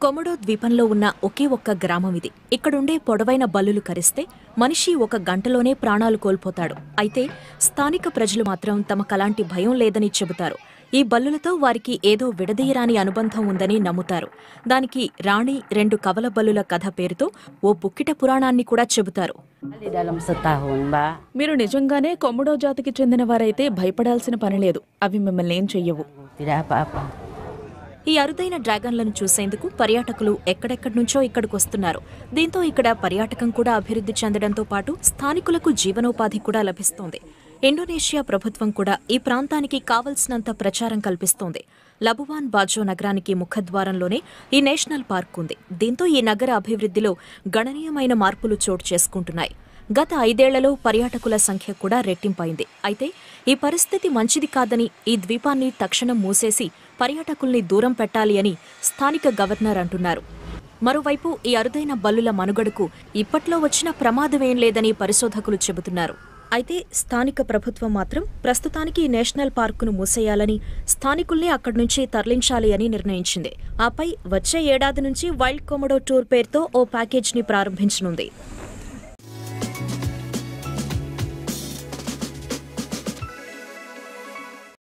కొమడో ద్వీపంలో ఉన్న ఒకే ఒక్క గ్రామం ఇది ఇక్కడుండే పొడవైన బల్లులు కరిస్తే మనిషి ఒక గంటలోనే ప్రాణాలు కోల్పోతాడు అయితే స్థానిక ప్రజలు మాత్రం తమకలాంటి భయం లేదని చెబుతారు ఈ బల్లులతో వారికి ఏదో విడదీయరాని అనుబంధం ఉందని నమ్ముతారు దానికి రాణి రెండు కవల బల్లుల కథ పేరుతో ఓ పుక్కిట పురాణాన్ని కూడా చెబుతారు Di dalam setahun, Mbak. మీరు నిజంగానే కొమ్ముడో జాతికి చెందిన వారైతే భయపడాల్సిన పని లేదు అవి మిమ్మల్ని ఏం చెయ్యవు Tidak apa-apa. ఈ అరుదైన డ్రాగన్లను చూసేందుకు పర్యాటకులు ఎక్కడెక్కడి నుంచో ఇక్కడికి వస్తున్నారు దీంతో ఇక్కడ పర్యాటకం కూడా అభివృద్ధి చెందడంతో పాటు స్థానికులకు జీవనోపాధి కూడా లభిస్తోంది ఇండోనేషియా ప్రభుత్వం కూడా ఈ ప్రాంతానికి కావలసినంత ప్రచారం కల్పిస్తోంది లబువాన్ బాజో నగరానికి ముఖద్వారంలోనే ఈ నేషనల్ పార్క్ ఉంది దీంతో ఈ నగర అభివృద్ధిలో గణనీయమైన మార్పులు చోటు చేసుకుంటున్నాయి గత ఐదేళ్లలో పర్యాటకుల సంఖ్య కూడా రెట్టింపైంది అయితే ఈ పరిస్థితి మంచిది కాదని ఈ ద్వీపాన్ని తక్షణం మూసేసి పర్యాటకుల్ని దూరం పెట్టాలి అని స్థానిక గవర్నర్ అంటున్నారు మరోవైపు ఈ అరుదైన బల్లుల మనుగడకు ఇప్పట్లో వచ్చిన ప్రమాదమేం లేదని పరిశోధకులు చెబుతున్నారు అయితే స్థానిక ప్రభుత్వం మాత్రం ప్రస్తుతానికి ఈ నేషనల్ పార్కును మూసేయాలని స్థానికుల్ని అక్కడి నుంచి తరలించాలి అని నిర్ణయించింది ఆపై వచ్చే ఏడాది నుంచి వైల్డ్ కొమడో టూర్ పేరుతో ఓ ప్యాకేజ్ని ప్రారంభించనుంది